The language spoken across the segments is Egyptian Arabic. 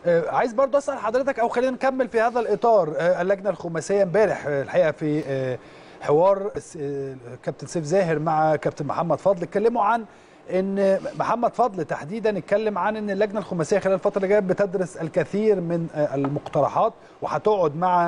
آه، عايز برضه اسال حضرتك او خلينا نكمل في هذا الاطار آه، اللجنه الخماسيه امبارح آه، الحقيقه في آه، حوار س- آه، كابتن سيف زاهر مع كابتن محمد فضل اتكلموا عن ان محمد فضل تحديدا اتكلم عن ان اللجنه الخماسيه خلال الفتره اللي جايه بتدرس الكثير من آه، المقترحات وهتقعد مع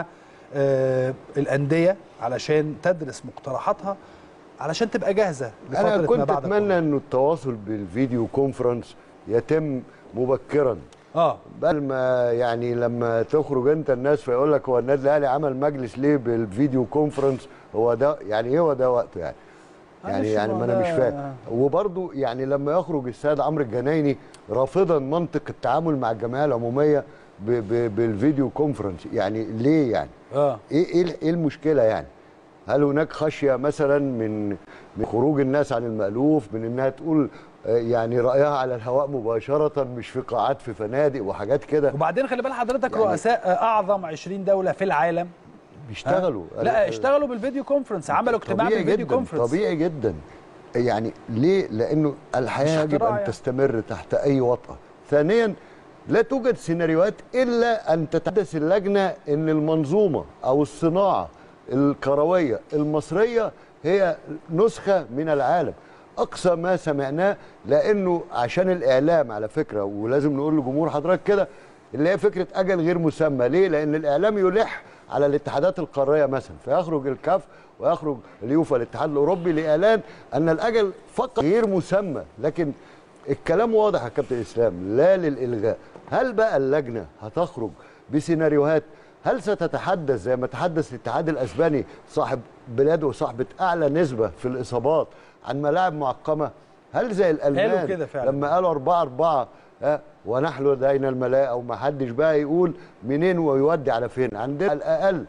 آه، الانديه علشان تدرس مقترحاتها علشان تبقى جاهزه لفتره انا ما كنت بعد اتمنى الكورونا. انه التواصل بالفيديو كونفرنس يتم مبكرا اه بل ما يعني لما تخرج انت الناس فيقول لك هو النادي الاهلي عمل مجلس ليه بالفيديو كونفرنس هو ده يعني ايه هو ده وقته يعني يعني معلش يعني ما ما انا مش ده- فاهم وبرضه يعني لما يخرج السيد عمرو الجنايني رافضا منطق التعامل مع الجمعيه العموميه ب ب بالفيديو كونفرنس يعني ليه يعني اه ايه ايه ايه المشكله يعني هل هناك خشيه مثلا من من خروج الناس عن المالوف من انها تقول آه، يعني رايها على الهواء مباشره مش في قاعات في فنادق وحاجات كده وبعدين خلي بال حضرتك يعني- رؤساء اعظم 20 دوله في العالم بيشتغلوا لا اشتغلوا بالفيديو كونفرنس عملوا اجتماع طبيعي بالفيديو جدا كونفرنس طبيعي جدا يعني ليه لانه الحياه مش يجب اختراع ان يعني. تستمر تحت اي وطأة ثانيا لا توجد سيناريوهات الا ان تتحدث اللجنه ان المنظومه او الصناعه الكرويه المصريه هي نسخه من العالم اقصى ما سمعناه لانه عشان الاعلام على فكره ولازم نقول لجمهور حضرتك كده اللي هي فكره اجل غير مسمى ليه لان الاعلام يلح على الاتحادات القاريه مثلا فيخرج الكاف ويخرج اليوفا الاتحاد الاوروبي لاعلان ان الاجل فقط غير مسمى لكن الكلام واضح يا كابتن اسلام لا للالغاء هل بقى اللجنه هتخرج بسيناريوهات هل ستتحدث زي ما تحدث الاتحاد الاسباني صاحب بلاد وصاحبه اعلى نسبه في الاصابات عن ملاعب معقمه هل زي الالمان قالوا كده فعلا. لما قالوا 4 4 ها ونحن لدينا الملاء وما حدش بقى يقول منين ويودي على فين عندنا على الاقل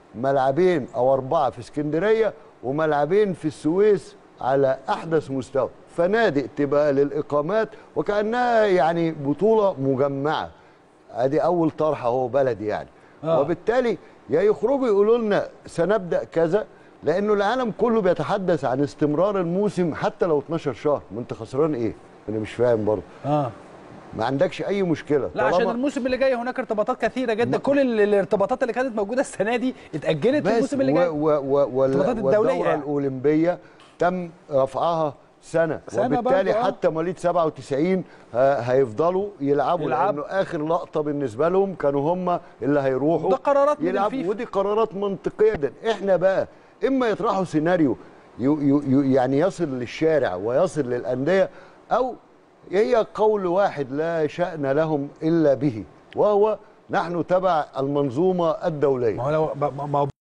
ملعبين او اربعه في اسكندريه وملعبين في السويس على احدث مستوى فنادق تبقى للاقامات وكانها يعني بطوله مجمعه ادي اول طرحه هو بلدي يعني آه. وبالتالي يا يخرجوا يقولوا لنا سنبدا كذا لانه العالم كله بيتحدث عن استمرار الموسم حتى لو 12 شهر ما انت خسران ايه انا مش فاهم برضه اه ما عندكش اي مشكله لا عشان طالما- الموسم اللي جاي هناك ارتباطات كثيره جدا كل ال- الارتباطات اللي كانت موجوده السنه دي اتاجلت بس الموسم اللي و جاي و و وال- الارتباطات الدولية والدوره يعني. الاولمبيه تم رفعها سنه, سنة وبالتالي برضه، آه. حتى مواليد 97 ه- هيفضلوا يلعبوا يلعبوا. لانه اخر لقطه بالنسبه لهم كانوا هم اللي هيروحوا وده قرارات من يلعبوا الفيفا. ودي قرارات منطقيه جدا احنا بقى اما يطرحوا سيناريو يو يو يو يعني يصل للشارع ويصل للانديه او هي قول واحد لا شأن لهم الا به وهو نحن تبع المنظومه الدوليه ما هو لو ما ما هو